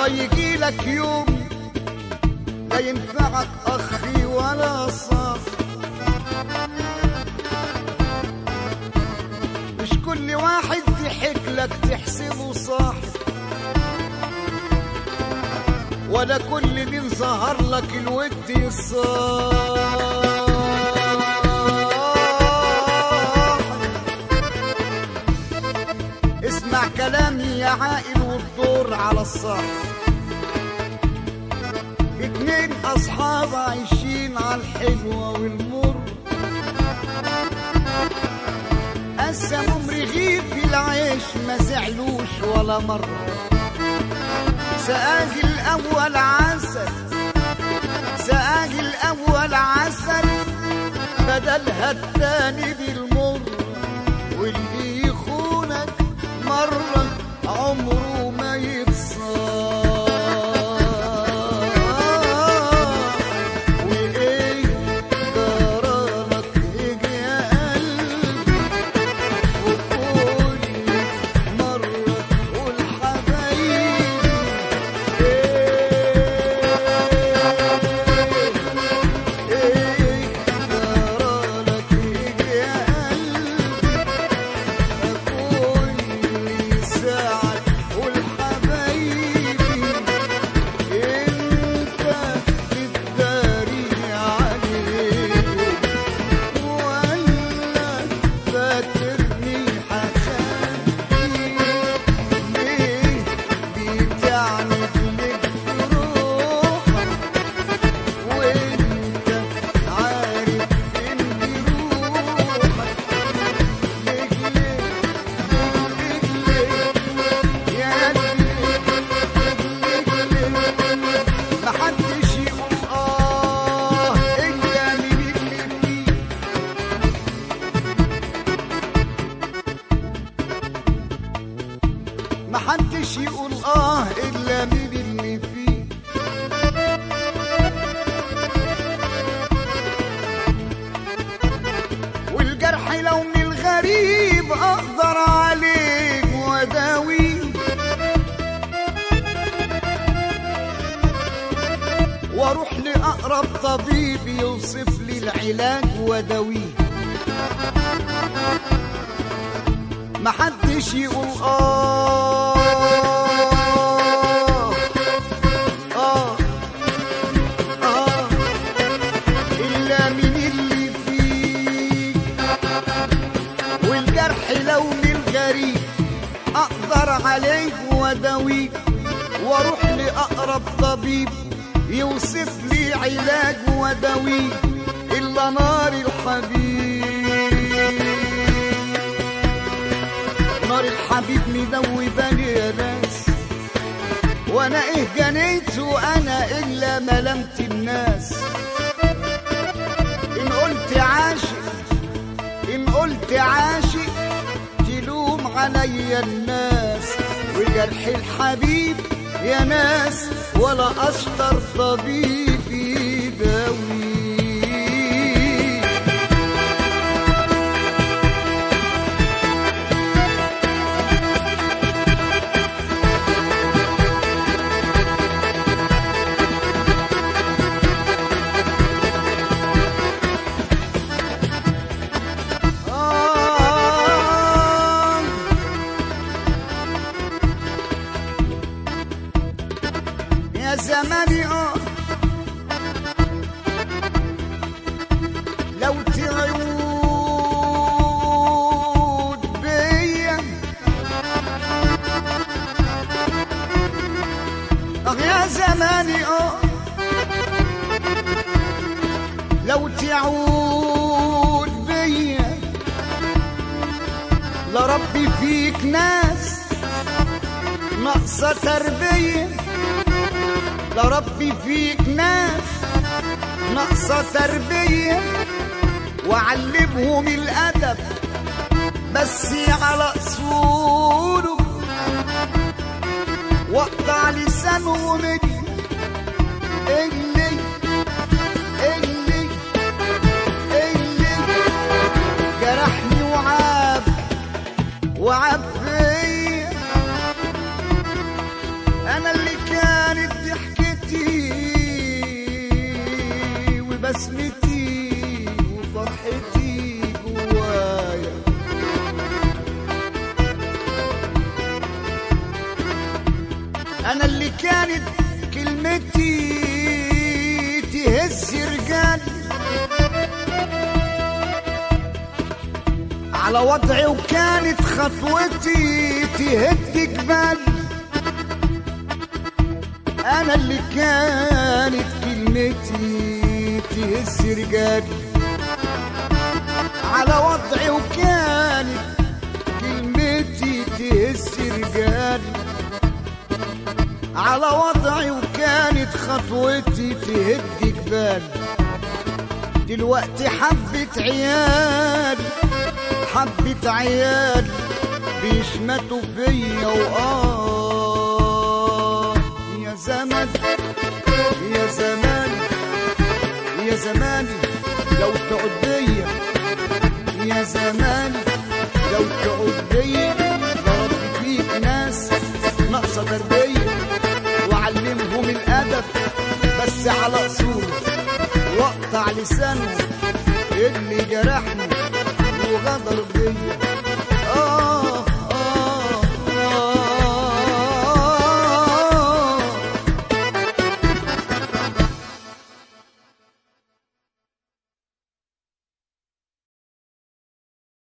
اه يجي لك يوم لا ينفعك اخي ولا صاحب مش كل واحد ضحك لك تحسبه صاحب ولا كل مين ظهر لك الود يصاحب اسمع كلامي يا عائل والدور على الصاحب اتنين اصحاب عايشين على الحلوة والمر قسموا رغيف العيش ما زعلوش ولا مرة سقاج الأول عسل سقاج الأول عسل بدلها التاني بالمر واللي يخونك مرة عمره ما يتصاب وإيه جرالك إيه يا قلبي وكل مرة قول حبايبي إيه إيه جرالك إيه يا قلبي كل ساعة قول حبايبي انت بتداري عليك ولا فاكرني حخافي ليه بتعنف لك روحك وانت عارف اني روحك ليك ليه ليك ليه يا قلبي ليك ليه محدش يقول اه الا من اللي فيه محدش يقول اه الا من اللي فيه والجرح لو من الغريب اقدر عليك واداويه واروح لاقرب طبيب يوصف لي العلاج واداويه محدش يقول آه آه آه إلا من اللي فيك والجرح لو من الغريب أقدر عليك وأداويك وأروح لأقرب طبيب يوصف لي علاج وأداويك إلا نار الحبيب نار الحبيب مدوباني يا ناس وانا ايه جنيت وانا الا ملمت الناس ان قلت عاشق ان قلت عاشق تلوم عليا الناس وجرح الحبيب يا ناس ولا اشطر طبيب يداوي آه يا زماني اه لو تعود بيا اه يا زماني اه لو تعود بيا لربي فيك ناس ناقصة تربية لربي فيك ناس ناقصة تربية وعلمهم الأدب بس على أصوله واقطع لسانهم اللي اللي اللي اللي جرحني وعاب وعاب فيا انا اللي كان ضحكتي وبسمتي وفرحتي جوايا انا اللي كانت كلمتي تهز رجال على وضعي وكانت خطوتي تهد جبال انا اللي كانت كلمتي تهز رجال على وضعي وكانت كلمتي تهز رجال على وضعي وكانت خطوتي تهد جبال دلوقتي حبة عيال حبة عيال بيشمتوا فيا وآه يا زمن يا زمان يا زماني لو تقعد بيا يا زمان لو تقعد بيا ضرب فيك ناس ناقصة تربية وعلمهم الأدب بس على أصوله واقطع لسانهم اللي جرحني وغدر